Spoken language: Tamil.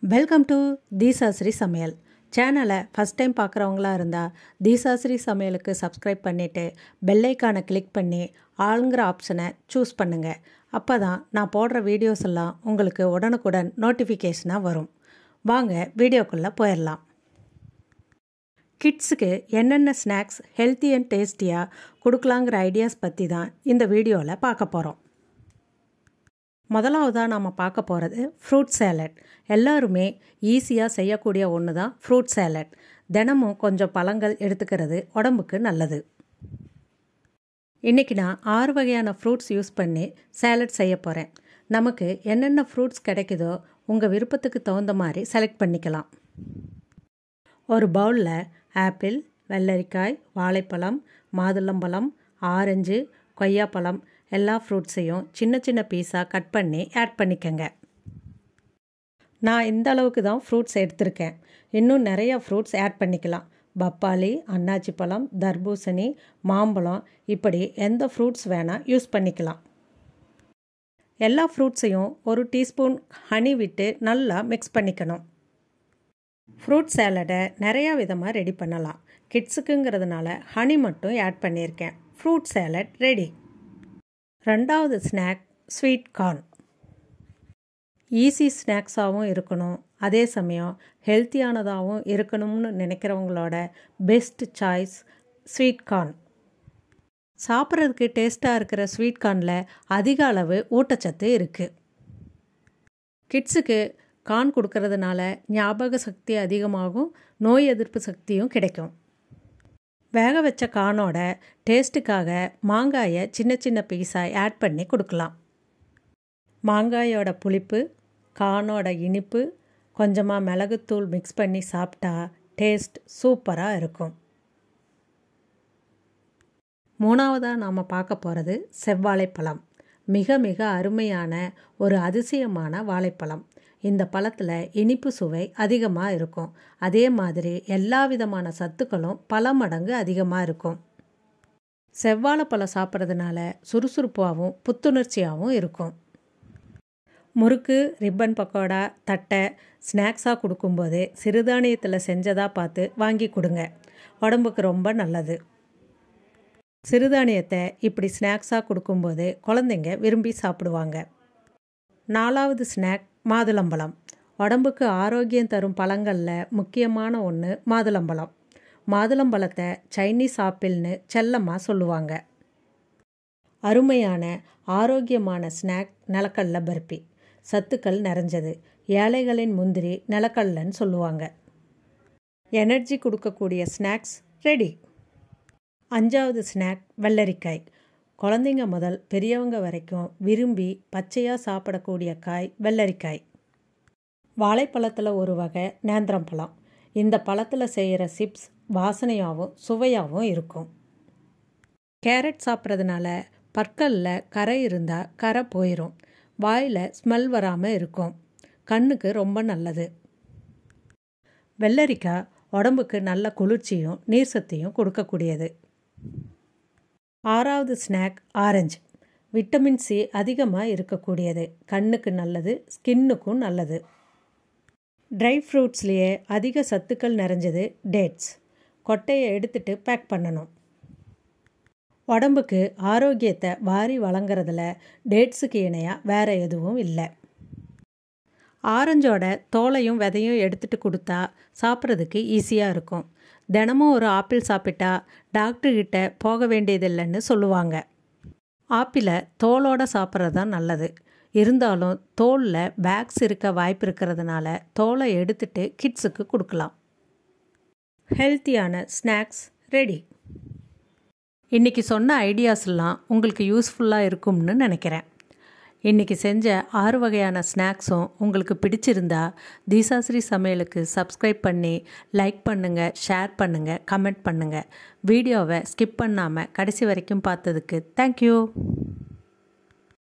வெல்கம் டு தீசாஸ்ரீ சமையல் சேனலை ஃபஸ்ட் டைம் பார்க்குறவங்களா இருந்தால் தீசாஸ்ரீ சமையலுக்கு சப்ஸ்கிரைப் பண்ணிவிட்டு பெல்லைக்கானை கிளிக் பண்ணி ஆளுங்கிற ஆப்ஷனை சூஸ் பண்ணுங்கள் அப்போ தான் நான் போடுற வீடியோஸ் எல்லாம் உங்களுக்கு உடனுக்குடன் நோட்டிஃபிகேஷனாக வரும் வாங்க வீடியோக்குள்ளே போயிடலாம் கிட்ஸுக்கு என்னென்ன ஸ்நாக்ஸ் ஹெல்த்தி அண்ட் டேஸ்டியாக கொடுக்கலாங்கிற ஐடியாஸ் பற்றி தான் இந்த வீடியோவில் பார்க்க போகிறோம் முதலாவதாக நாம் பார்க்க போகிறது ஃப்ரூட் சேலட் எல்லாருமே ஈஸியாக செய்யக்கூடிய ஒன்று தான் ஃப்ரூட் சேலட் தினமும் கொஞ்சம் பழங்கள் எடுத்துக்கிறது உடம்புக்கு நல்லது இன்றைக்கி நான் ஆறு வகையான ஃப்ரூட்ஸ் யூஸ் பண்ணி சேலட் செய்ய போகிறேன் நமக்கு என்னென்ன ஃப்ரூட்ஸ் கிடைக்குதோ உங்கள் விருப்பத்துக்கு தகுந்த மாதிரி செலக்ட் பண்ணிக்கலாம் ஒரு பவுலில் ஆப்பிள் வெள்ளரிக்காய் வாழைப்பழம் மாதுளம்பழம் ஆரஞ்சு கொய்யாப்பழம் எல்லா ஃப்ரூட்ஸையும் சின்ன சின்ன பீஸாக கட் பண்ணி ஆட் பண்ணிக்கங்க நான் இந்த அளவுக்கு தான் ஃப்ரூட்ஸ் எடுத்திருக்கேன் இன்னும் நிறைய ஃப்ரூட்ஸ் ஆட் பண்ணிக்கலாம் பப்பாளி அன்னாச்சி பழம் தர்பூசணி மாம்பழம் இப்படி எந்த ஃப்ரூட்ஸ் வேணால் யூஸ் பண்ணிக்கலாம் எல்லா ஃப்ரூட்ஸையும் ஒரு டீஸ்பூன் ஹனி விட்டு நல்லா மிக்ஸ் பண்ணிக்கணும் ஃப்ரூட் சேலடை நிறையா விதமாக ரெடி பண்ணலாம் கிட்ஸுக்குங்கிறதுனால ஹனி மட்டும் ஆட் பண்ணியிருக்கேன் ஃப்ரூட் சேலட் ரெடி ரெண்டாவது ஸ்நாக் ஸ்வீட் கார்ன் ஈஸி ஸ்நாக்ஸாகவும் இருக்கணும் அதே சமயம் ஹெல்த்தியானதாகவும் இருக்கணும்னு நினைக்கிறவங்களோட பெஸ்ட் சாய்ஸ் ஸ்வீட் கார்ன் சாப்பிட்றதுக்கு டேஸ்ட்டாக இருக்கிற ஸ்வீட் கார்னில் அதிக அளவு ஊட்டச்சத்து இருக்குது கிட்ஸுக்கு கார்ன் கொடுக்கறதுனால ஞாபக சக்தி அதிகமாகும் நோய் எதிர்ப்பு சக்தியும் கிடைக்கும் வேக வச்ச கார்னோட டேஸ்ட்டுக்காக மாங்காயை சின்ன சின்ன பீஸாக ஆட் பண்ணி கொடுக்கலாம் மாங்காயோட புளிப்பு கார்னோட இனிப்பு கொஞ்சமாக மிளகுத்தூள் மிக்ஸ் பண்ணி சாப்பிட்டா டேஸ்ட் சூப்பராக இருக்கும் மூணாவதாக நாம் பார்க்க போகிறது செவ்வாழைப்பழம் மிக மிக அருமையான ஒரு அதிசயமான வாழைப்பழம் இந்த பழத்தில் இனிப்பு சுவை அதிகமாக இருக்கும் அதே மாதிரி எல்லா விதமான சத்துக்களும் பல மடங்கு அதிகமாக இருக்கும் செவ்வாழைப்பழம் சாப்பிட்றதுனால சுறுசுறுப்பாகவும் புத்துணர்ச்சியாகவும் இருக்கும் முறுக்கு ரிப்பன் பக்கோடா தட்டை ஸ்நாக்ஸாக கொடுக்கும்போது சிறுதானியத்தில் செஞ்சதாக பார்த்து வாங்கி கொடுங்க உடம்புக்கு ரொம்ப நல்லது சிறுதானியத்தை இப்படி ஸ்நாக்ஸாக கொடுக்கும்போது குழந்தைங்க விரும்பி சாப்பிடுவாங்க நாலாவது ஸ்நாக் மாதுளம்பழம் உடம்புக்கு ஆரோக்கியம் தரும் பழங்களில் முக்கியமான ஒன்று மாதுளம்பழம் மாதுளம்பழத்தை சைனீஸ் ஆப்பிள்னு செல்லமாக சொல்லுவாங்க அருமையான ஆரோக்கியமான ஸ்நாக் நிலக்கடல பர்பி சத்துக்கள் நிறைஞ்சது ஏழைகளின் முந்திரி நிலக்கடலன்னு சொல்லுவாங்க எனர்ஜி கொடுக்கக்கூடிய ஸ்நாக்ஸ் ரெடி அஞ்சாவது ஸ்நாக் வெள்ளரிக்காய் குழந்தைங்க முதல் பெரியவங்க வரைக்கும் விரும்பி பச்சையாக சாப்பிடக்கூடிய காய் வெள்ளரிக்காய் வாழைப்பழத்தில் ஒரு வகை நேந்திரம் பழம் இந்த பழத்தில் செய்கிற சிப்ஸ் வாசனையாகவும் சுவையாகவும் இருக்கும் கேரட் சாப்பிட்றதுனால பற்களில் கரை இருந்தால் கரை போயிடும் வாயில் ஸ்மெல் வராமல் இருக்கும் கண்ணுக்கு ரொம்ப நல்லது வெள்ளரிக்காய் உடம்புக்கு நல்ல குளிர்ச்சியும் நீர் சத்தையும் கொடுக்கக்கூடியது ஆறாவது ஸ்நாக் ஆரஞ்சு விட்டமின் சி அதிகமாக இருக்கக்கூடியது கண்ணுக்கு நல்லது ஸ்கின்னுக்கும் நல்லது ட்ரை ஃப்ரூட்ஸ்லேயே அதிக சத்துக்கள் நிறைஞ்சது டேட்ஸ் கொட்டையை எடுத்துட்டு பேக் பண்ணணும் உடம்புக்கு ஆரோக்கியத்தை வாரி வழங்குறதுல டேட்ஸுக்கு இணையாக வேறு எதுவும் இல்லை ஆரஞ்சோட தோலையும் விதையும் எடுத்துகிட்டு கொடுத்தா சாப்பிட்றதுக்கு ஈஸியாக இருக்கும் தினமும் ஒரு ஆப்பிள் சாப்பிட்டா டாக்டர்கிட்ட போக வேண்டியதில்லைன்னு சொல்லுவாங்க ஆப்பிளை தோலோடு சாப்பிட்றது தான் நல்லது இருந்தாலும் தோலில் பேக்ஸ் இருக்க வாய்ப்பு இருக்கிறதுனால தோலை எடுத்துட்டு கிட்ஸுக்கு கொடுக்கலாம் ஹெல்த்தியான ஸ்நாக்ஸ் ரெடி இன்றைக்கி சொன்ன ஐடியாஸ்லாம் உங்களுக்கு யூஸ்ஃபுல்லாக இருக்கும்னு நினைக்கிறேன் இன்றைக்கி செஞ்ச ஆறு வகையான ஸ்நாக்ஸும் உங்களுக்கு பிடிச்சிருந்தா தீசாஸ்ரீ சமையலுக்கு சப்ஸ்கிரைப் பண்ணி லைக் பண்ணுங்கள் ஷேர் பண்ணுங்கள் கமெண்ட் பண்ணுங்கள் வீடியோவை ஸ்கிப் பண்ணாமல் கடைசி வரைக்கும் பார்த்ததுக்கு தேங்க்யூ